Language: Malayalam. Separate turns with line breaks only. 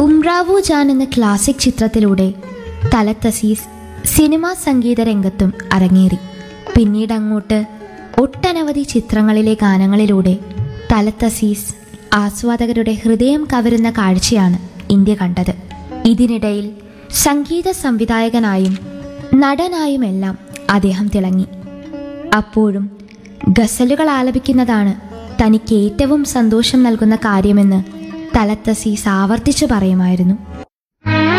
ഉംറാവു ജാൻ എന്ന ക്ലാസിക് ചിത്രത്തിലൂടെ തലത്തസീസ് സിനിമാ സംഗീത രംഗത്തും അരങ്ങേറി പിന്നീട് അങ്ങോട്ട് ഒട്ടനവധി ചിത്രങ്ങളിലെ ഗാനങ്ങളിലൂടെ തലത്തസീസ് ആസ്വാദകരുടെ ഹൃദയം കവരുന്ന കാഴ്ചയാണ് ഇന്ത്യ കണ്ടത് ഇതിനിടയിൽ സംഗീത സംവിധായകനായും നടനായുമെല്ലാം അദ്ദേഹം തിളങ്ങി അപ്പോഴും ഗസലുകൾ ആലപിക്കുന്നതാണ് തനിക്ക് ഏറ്റവും സന്തോഷം നൽകുന്ന കാര്യമെന്ന് തലത്തസീസ് ആവർത്തിച്ചു പറയുമായിരുന്നു